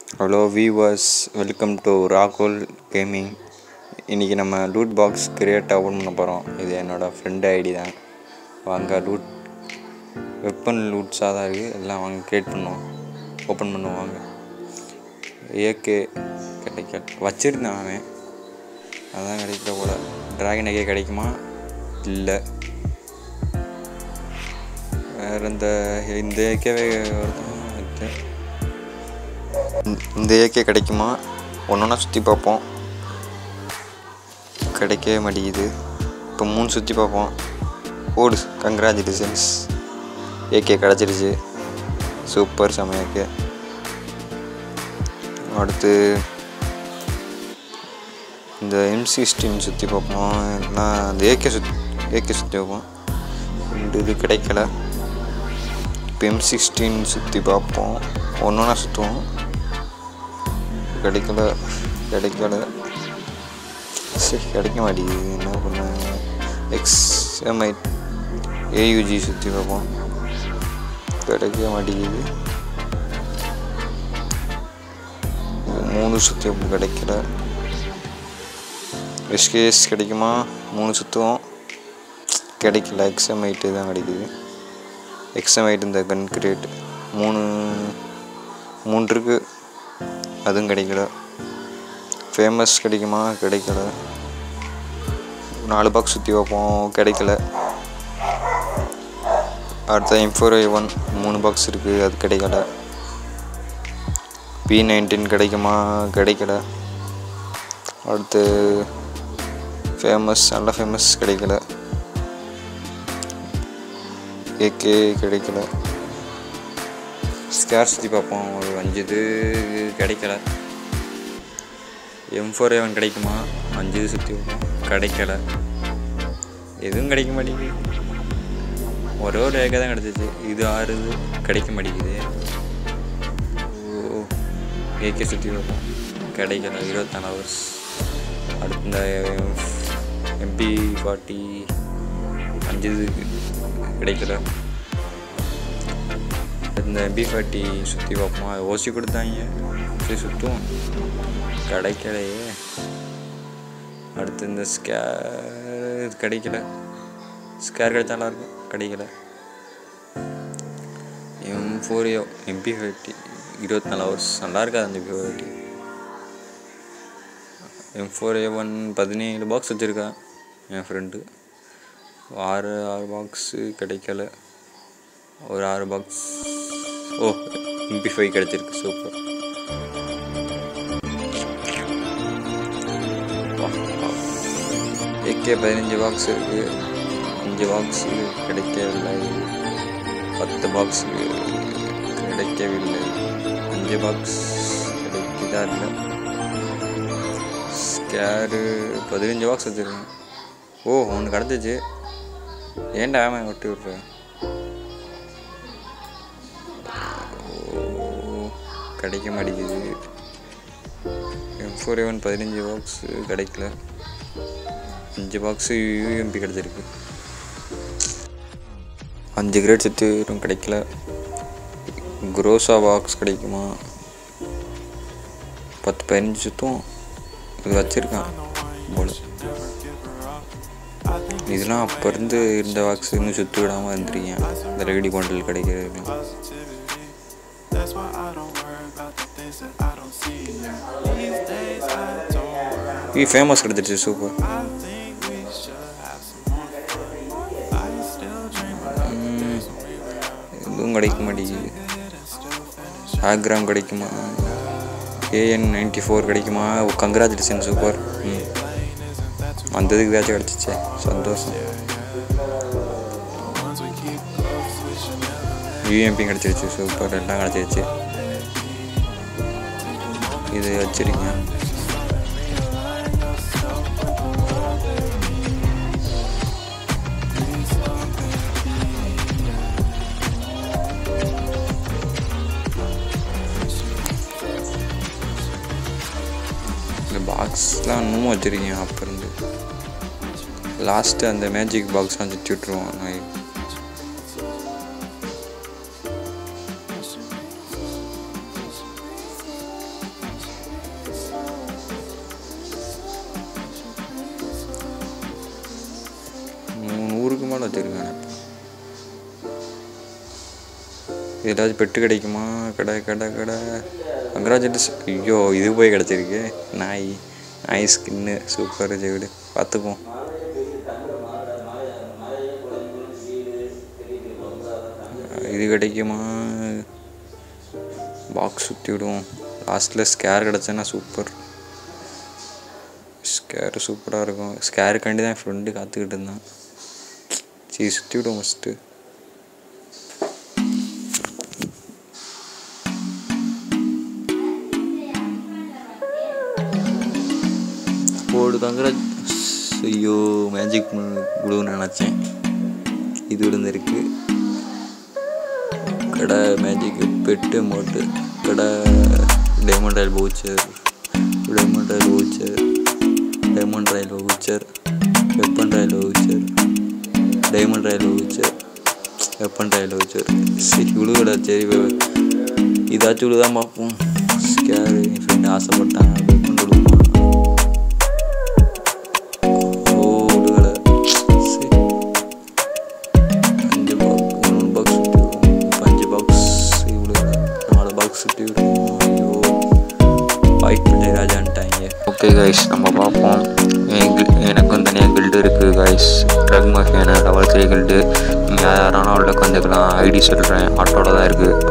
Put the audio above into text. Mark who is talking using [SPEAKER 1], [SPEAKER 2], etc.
[SPEAKER 1] Hello viewers welcome to ராகுல் gaming இன்றைக்கி நம்ம லூட் பாக்ஸ் கிரியேட் ஓப்பன் பண்ண போகிறோம் இது என்னோடய ஃப்ரெண்டு ஐடி தான் வாங்க லூட் வெப்பன் லூட்ஸாக தான் இருக்குது எல்லாம் வாங்க கிரியேட் பண்ணுவோம் ஓப்பன் பண்ணுவோம் வாங்க ஏகே கிடைக்க வச்சுருந்தான் அவன் அதான் கிடைக்கல போல ட்ராகன் ஏகே கிடைக்குமா இல்லை வேறு இந்த இந்த ஏகேவே வருது இது. இந்த- இந்த ஏகே கிடைக்குமா ஒன்று ஒன்றா சுற்றி பார்ப்போம் கிடைக்கவே மாட்டேங்குது இப்போ மூணு சுற்றி பார்ப்போம் ஓடு கங்க்ராச்சுலேஷன்ஸ் ஏகே கிடச்சிருச்சு சூப்பர் செம ஏகே அடுத்து இந்த எம் சிக்ஸ்டீன் சுற்றி பார்ப்போம் இல்லைனா அந்த ஏகே சுத் ஏகே சுற்றி பார்ப்போம் ரெண்டு இது கிடைக்கல இப்போ எம் சிக்ஸ்டீன் சுற்றி பார்ப்போம் ஒன்று ஒன்றா சுற்றுவோம் கிடைக்கல கிடைக்கல சரி கிடைக்க மாட்டேங்குது என்ன பண்ண எக்ஸ்எம்ஐ ஏயுஜி சுற்றி பார்ப்போம் கிடைக்க மாட்டேங்குது மூணு சுற்றி கிடைக்கல எஸ்கேஎஸ் கிடைக்குமா மூணு சுற்றுவோம் கிடைக்கல எக்ஸ்எம்ஐட்டு தான் கிடைக்குது எக்ஸ்எம்ஐட்டு இந்த கன் கிரேட் மூணு மூணு இருக்கு அதுவும் கிடைக்கல ஃபேமஸ் கிடைக்குமா கிடைக்கல நாலு பாக்ஸ் சுற்றி வைப்போம் கிடைக்கல அடுத்த எம் ஃபோர் ஐ ஒன் மூணு பாக்ஸ் இருக்குது அது கிடைக்கல பி நைன்டீன் கிடைக்குமா கிடைக்கல அடுத்து ஃபேமஸ் நல்ல ஃபேமஸ் கிடைக்கல ஏகே கிடைக்கல ஸ்கேர் சுற்றி பார்ப்போம் ஒரு அஞ்சு இது கிடைக்கல எம் ஃபோர் ஏவன் கிடைக்குமா அஞ்சு இது சுற்றி பார்ப்போம் கிடைக்கல எதுவும் கிடைக்க மாட்டேங்குது ஒரே ஒரு ஏகை தான் கிடச்சிச்சு இது ஆறு இது கிடைக்க மாட்டேங்குது ஓ ஏகே சுற்றி பார்ப்போம் கிடைக்கல இருபத்தாலு ஹவர்ஸ் அடுத்து இந்த எம்பி ஃபார்ட்டி அஞ்சு இது கிடைக்கல இந்த எம்பி ஃபார்ட்டி சுற்றி பார்ப்போம் அது ஓசி கொடுத்தாங்க சரி சுற்றுவோம் கிடைக்கலையே அடுத்து இந்த ஸ்கேர் இது கிடைக்கல ஸ்கேர் கிடைச்சா நல்லாயிருக்கும் கிடைக்கல எம் ஃபோர் எம்பி ஃபார்ட்டி இருபத்தி நாலு ஹவர்ஸ் நல்லா இருக்காது அந்த MP forty M four A one பதினேழு பாக்ஸ் வச்சுருக்கேன் என் ஃப்ரெண்டு ஆறு ஆறு பாக்ஸு கிடைக்கல ஒரு ஆறு பாக்ஸ் ஓ எம்பி ஃபைவ் கிடச்சிருக்கு சூப்பர் ஏகே பதினஞ்சு பாக்ஸ் இருக்குது அஞ்சு பாக்ஸ் கிடைக்கவில்லை பத்து பாக்ஸ் கிடைக்கவில்லை அஞ்சு பாக்ஸ் கிடைக்குதா இல்லை ஸ்கேரு பதினஞ்சு பாக்ஸ் வச்சுருக்கேன் ஓ ஒன்று கிடச்சிச்சு ஏன்டா அவன் விட்டு விட்ற ஓ, கிடைக்க மாட்டேங்குது எம் ஃபோர் எவன் பதினஞ்சு பாக்ஸ் கிடைக்கல அஞ்சு பாக்ஸு யூஎம்பி கிடச்சிருக்கு அஞ்சு கிரேட் சுற்றியும் கிடைக்கல குரோசா பாக்ஸ் கிடைக்குமா பத்து பதினஞ்சு சுற்றும் இது வச்சுருக்கான் போல இதெல்லாம் அப்போ இருந்து இருந்த பாக்ஸ் இன்னும் சுற்றி விடாமல் இருந்திருக்கேன் இந்த ரெடி பாண்டில் கிடைக்கிறது
[SPEAKER 2] That's why I don't worry about the things that I don't see. These days I don't worry.
[SPEAKER 1] ஈ ஃபேமஸ் கிடச்சிருச்சு super
[SPEAKER 2] I think we should have some more fun. I still dream about the days when we were young.
[SPEAKER 1] எதுவும் கிடைக்க மாட்டேங்குது
[SPEAKER 2] Good and still finish.
[SPEAKER 1] ஆக்ராம் கிடைக்குமா AN ninety four கிடைக்குமா congratulation super ம் அந்த இதுக்கு ஏதாச்சும் கிடச்சிச்சே சந்தோஷம்
[SPEAKER 2] The ones we keep close, we should never let
[SPEAKER 1] UMP கிடச்சிருச்சு சூப்பர் எல்லாம் கிடச்சிருச்சு இது வச்சிருக்கேன் இந்த பாக்ஸ்லாம் இன்னமும் வச்சுருக்கேன் அப்போ இருந்து லாஸ்ட்டு அந்த மேஜிக் பாக்ஸ்லாம் சுற்றி விட்ருவோம் நான் ஏதாச்சும் பெட்டு கிடைக்குமா கடை கடை கடை கங்க்ராச்சுலேஷ் ஐயோ இது போய் கிடச்சிருக்கு நாய் நாய் ஸ்கின்னு சூப்பர் ஜெவிடு பார்த்துப்போம் இது கிடைக்குமா பாக்ஸ் சுற்றி விடுவோம் லாஸ்ட்டில் ஸ்கேர் கிடச்சேன்னா சூப்பர் ஸ்கேர் சூப்பராக இருக்கும் ஸ்கேருக்காண்டி தான் என் ஃப்ரெண்டு காத்துக்கிட்டு இருந்தான் சரி சுற்றி விடுவோம் ஃபஸ்ட்டு போடு கங்கராஜ் ஐயோ மேஜிக் விடுன்னு நினச்சேன் இது விழுந்திருக்கு கடை மேஜிக் பெட்டு மோட்டு கடை diamond royal voucher diamond royal voucher diamond royal voucher weapon royal voucher diamond royal voucher weapon royal voucher சரி விழுகடா சரி வே- இதாச்சும் விழுதான் பார்ப்போம் ஸ்கேர் என் ஃப்ரெண்டு ஆசைப்பட்டான் வெப்பன் விழுமா ஓ விழுகலை சரி அஞ்சு பாக்ஸ் மூணு பாக்ஸ் சுற்றி விடுவோம் இப்போ அஞ்சு பாக்ஸ் இவ்வளோ நாலு பாக்ஸ் சுற்றி விடுவோம் ஐயோ ஒயிட் பிள்ளை ராஜான்ட்டாங்க ஓகே கைஸ் நம்ம பார்ப்போம் என் guild- எனக்கும் தனியாக கில்டு இருக்குது கைஸ் ட்ரக் மஃபியான லெவல் த்ரீ கில்டு நீங்கள் யாரானா உள்ள கொஞ்சக்கலாம் ஐடி சொல்கிறேன் ஆட்டோட தான் இருக்குது